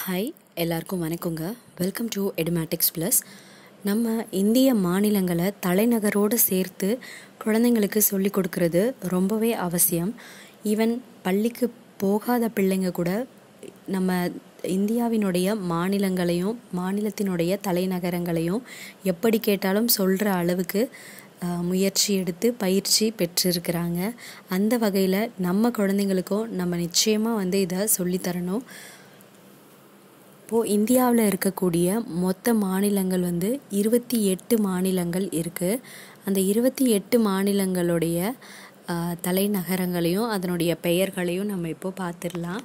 hi எல்லாருக்கும் வணக்கங்க welcome to Edumatics plus நம்ம இந்திய மாநிலங்களை தலைநகரோடு சேர்த்து குழந்தைங்களுக்கு சொல்லி கொடுக்கறது ரொம்பவே அவசியம் ஈவன் பள்ளிக்கு போகாத பிள்ளைங்க கூட நம்ம இந்தியாவினுடைய மாநிலங்களையும் மாநிலத்தினுடைய தலைநகரங்களையும் எப்படி கேட்டாலும் சொல்கிற அளவுக்கு அஹ், முயற்சி எடுத்து பயிற்சி பெற்றிருக்கிறாங்க அந்த வகையில் நம்ம குழந்தைங்களுக்கும் நம்ம நிச்சயமாக வந்து இதை சொல்லித்தரணும் இப்போது இந்தியாவில் இருக்கக்கூடிய மொத்த மாநிலங்கள் வந்து இருபத்தி எட்டு மாநிலங்கள் இருக்குது அந்த இருபத்தி எட்டு மாநிலங்களுடைய ஆஹ், தலைநகரங்களையும் அதனுடைய பெயர்களையும் நம்ம இப்போ பார்த்துடலாம்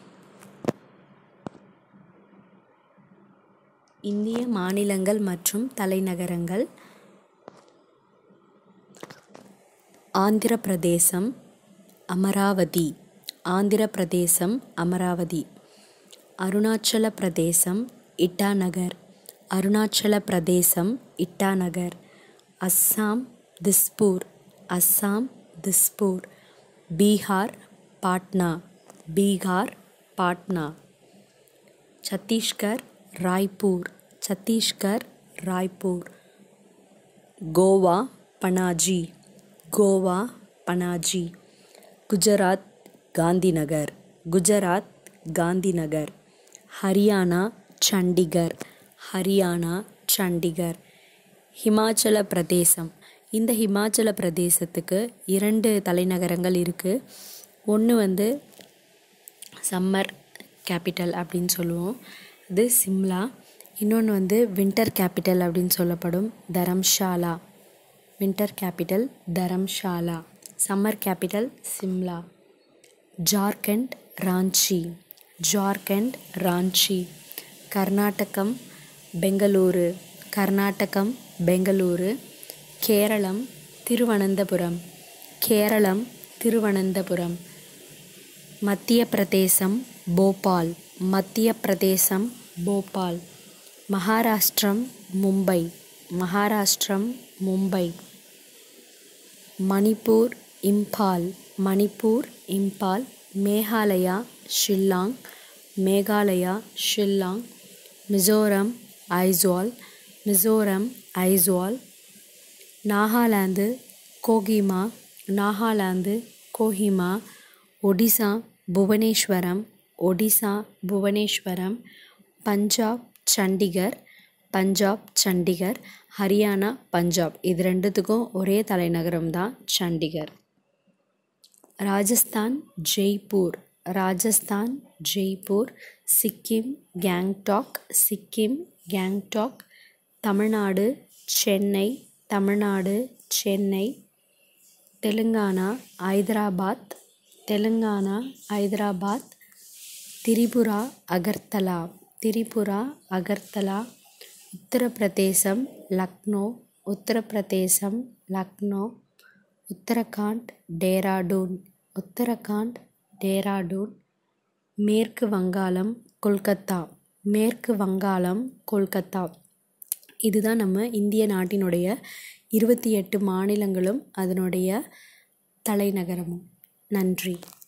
இந்திய மாநிலங்கள் மற்றும் தலைநகரங்கள் ஆந்திர பிரதேசம் அமராவதி ஆந்திர பிரதேசம் அமராவதி அருணாச்சல பிரதேசம் இட்டாநகர் அருணாச்சல பிரதேசம் இட்டாநகர் அஸ்ஸாம் திஸ்பூர் அஸ்ஸாம் திஸ்பூர் பீகார் பாட்னா பீகார் பாட்னா சத்தீஸ்கர் ராய்ப்பூர் சத்தீஸ்கர் ராய்ப்பூர் கோவா பனாஜி கோவா பனாஜி குஜராத் காந்திநகர் குஜராத் காந்திநகர் ஹரியானா சண்டிகர் ஹரியானா சண்டிகர் ஹிமாச்சல பிரதேசம் இந்த ஹிமாச்சல பிரதேசத்துக்கு இரண்டு தலைநகரங்கள் இருக்குது ஒன்று வந்து சம்மர் கேபிட்டல் அப்படின்னு சொல்லுவோம் அது சிம்லா இன்னொன்று வந்து வின்டர் கேபிட்டல் அப்படின்னு சொல்லப்படும் Dharamshala winter capital Dharamshala summer capital Shimla Jharkhand Ranchi Jharkhand Ranchi Karnatakam Bengaluru Karnatakam Bengaluru Keralam Thiruvananthapuram Keralam Thiruvananthapuram Madhya Pradesh Bhopal மத்திய பிரதேசம் போபால் மகாராஷ்டிரம் மும்பை மகாராஷ்டிரம் மும்பை மணிப்பூர் இம்பால் மணிப்பூர் இம்பால் மேகாலயா ஷில்லாங் மேகாலயா ஷில்லாங் மிசோரம் ஐஸ்வால் மிசோரம் ஐஸ்வால் நாகாலாந்து கோகிமா நாகாலாந்து கோஹிமா ஒடிசா புவனேஸ்வரம் ஒடிசா புவனேஸ்வரம் பஞ்சாப் சண்டிகர் பஞ்சாப் சண்டிகர் ஹரியானா பஞ்சாப் இது ரெண்டுத்துக்கும் ஒரே தலைநகரம் தான் சண்டிகர் ராஜஸ்தான் ஜெய்ப்பூர் ராஜஸ்தான் ஜெய்ப்பூர் சிக்கிம் கேங்டாக் சிக்கிம் கேங்டாக் தமிழ்நாடு சென்னை தமிழ்நாடு சென்னை தெலுங்கானா ஹைதராபாத் தெலுங்கானா ஹைதராபாத் திரிபுரா அகர்த்தலா திரிபுரா அகர்த்தலா உத்தரப்பிரதேசம் லக்னோ உத்தரப்பிரதேசம் லக்னோ உத்தரகாண்ட் டேராடூன் உத்தரகாண்ட் டேராடூன் மேற்கு வங்காளம் கொல்கத்தா மேற்கு வங்காளம் கொல்கத்தா இதுதான் நம்ம இந்திய நாட்டினுடைய இருபத்தி எட்டு மாநிலங்களும் அதனுடைய தலைநகரமும் நன்றி